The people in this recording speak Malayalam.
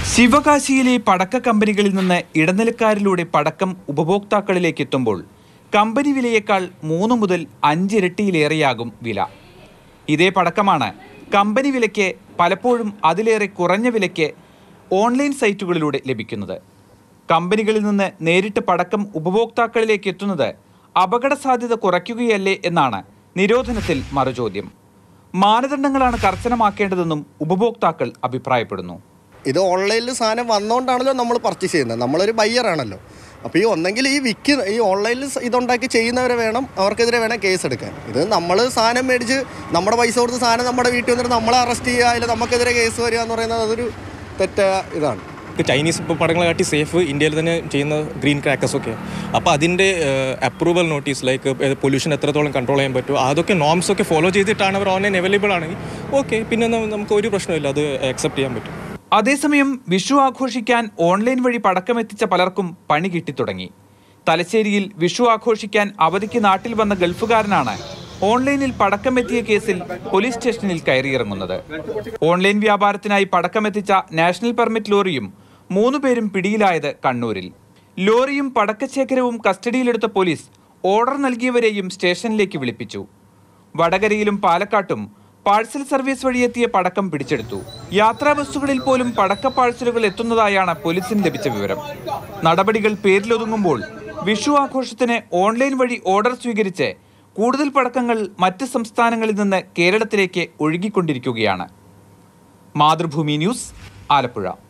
ശിവകാശിയിലെ പടക്ക കമ്പനികളിൽ നിന്ന് ഇടനിലക്കാരിലൂടെ പടക്കം ഉപഭോക്താക്കളിലേക്ക് എത്തുമ്പോൾ കമ്പനി വിലയേക്കാൾ മൂന്ന് മുതൽ അഞ്ചിരട്ടിയിലേറെയാകും വില ഇതേ പടക്കമാണ് കമ്പനി വിലയ്ക്ക് പലപ്പോഴും അതിലേറെ കുറഞ്ഞ വിലയ്ക്ക് ഓൺലൈൻ സൈറ്റുകളിലൂടെ ലഭിക്കുന്നത് കമ്പനികളിൽ നിന്ന് നേരിട്ട് പടക്കം ഉപഭോക്താക്കളിലേക്ക് എത്തുന്നത് അപകട സാധ്യത കുറയ്ക്കുകയല്ലേ എന്നാണ് നിരോധനത്തിൽ മറുചോദ്യം മാനദണ്ഡങ്ങളാണ് കർശനമാക്കേണ്ടതെന്നും ഉപഭോക്താക്കൾ അഭിപ്രായപ്പെടുന്നു ഇത് ഓൺലൈനിൽ സാധനം വന്നുകൊണ്ടാണല്ലോ നമ്മൾ പർച്ചേസ് ചെയ്യുന്നത് നമ്മളൊരു ബയ്യർ ആണല്ലോ അപ്പോൾ ഈ ഒന്നെങ്കിൽ ഈ വിക്ക് ഈ ഓൺലൈനിൽ സ- ഇതുണ്ടാക്കി ചെയ്യുന്നവരെ വേണം അവർക്കെതിരെ വേണം കേസ് എടുക്കാൻ ഇത് നമ്മൾ സാധനം മേടിച്ച് നമ്മുടെ പൈസ കൊടുത്ത് സാധനം നമ്മുടെ വീട്ടിൽ വന്നിട്ട് നമ്മളെ അറസ്റ്റ് ചെയ്യുക അതിൽ നമുക്കെതിരെ കേസ് വരിക എന്ന് പറയുന്നത് അതൊരു തെറ്റായ ഇതാണ് ചൈനീസ് ഇപ്പോൾ പടങ്ങളെ കാട്ടി സേഫ് ഇന്ത്യയിൽ തന്നെ ചെയ്യുന്ന ഗ്രീൻ ക്രാക്കേഴ്സ് ഒക്കെ അപ്പോൾ അതിൻ്റെ അപ്രൂവൽ നോട്ടീസ് ലൈക്ക് പൊല്യൂഷൻ എത്രത്തോളം കൺട്രോൾ ചെയ്യാൻ പറ്റുമോ അതൊക്കെ നോംസ് ഒക്കെ ഫോളോ ചെയ്തിട്ടാണ് അവർ ഓൺലൈൻ അവൈലബിൾ ആണെങ്കിൽ ഓക്കെ പിന്നെ ന- നമുക്ക് ഒരു പ്രശ്നമില്ല അത് അക്സെപ്റ്റ് ചെയ്യാൻ പറ്റും അതേസമയം വിഷു ആഘോഷിക്കാൻ ഓൺലൈൻ വഴി പടക്കമെത്തിച്ച പലർക്കും പണി കിട്ടിത്തുടങ്ങി തലശ്ശേരിയിൽ വിഷു ആഘോഷിക്കാൻ അവധിക്ക് നാട്ടിൽ വന്ന ഗൾഫുകാരനാണ് ഓൺലൈനിൽ പടക്കമെത്തിയ കേസിൽ പോലീസ് സ്റ്റേഷനിൽ കയറിയിറങ്ങുന്നത് ഓൺലൈൻ വ്യാപാരത്തിനായി പടക്കമെത്തിച്ച നാഷണൽ പെർമിറ്റ് ലോറിയും മൂന്ന് പേരും പിടിയിലായത് കണ്ണൂരിൽ ലോറിയും പടക്കശേഖരവും കസ്റ്റഡിയിലെടുത്ത പോലീസ് ഓർഡർ നൽകിയവരെയും സ്റ്റേഷനിലേക്ക് വിളിപ്പിച്ചു വടകരയിലും പാലക്കാട്ടും പാഴ്സൽ സർവീസ് വഴിയെത്തിയ പടക്കം പിടിച്ചെടുത്തു യാത്രാ ബസ്സുകളിൽ പോലും പടക്ക പാഴ്സലുകൾ എത്തുന്നതായാണ് പോലീസിന് ലഭിച്ച വിവരം നടപടികൾ പേരിലൊതുങ്ങുമ്പോൾ വിഷു ആഘോഷത്തിന് ഓൺലൈൻ വഴി ഓർഡർ സ്വീകരിച്ച് കൂടുതൽ പടക്കങ്ങൾ മറ്റ് സംസ്ഥാനങ്ങളിൽ നിന്ന് കേരളത്തിലേക്ക് ഒഴുകിക്കൊണ്ടിരിക്കുകയാണ് മാതൃഭൂമി ന്യൂസ് ആലപ്പുഴ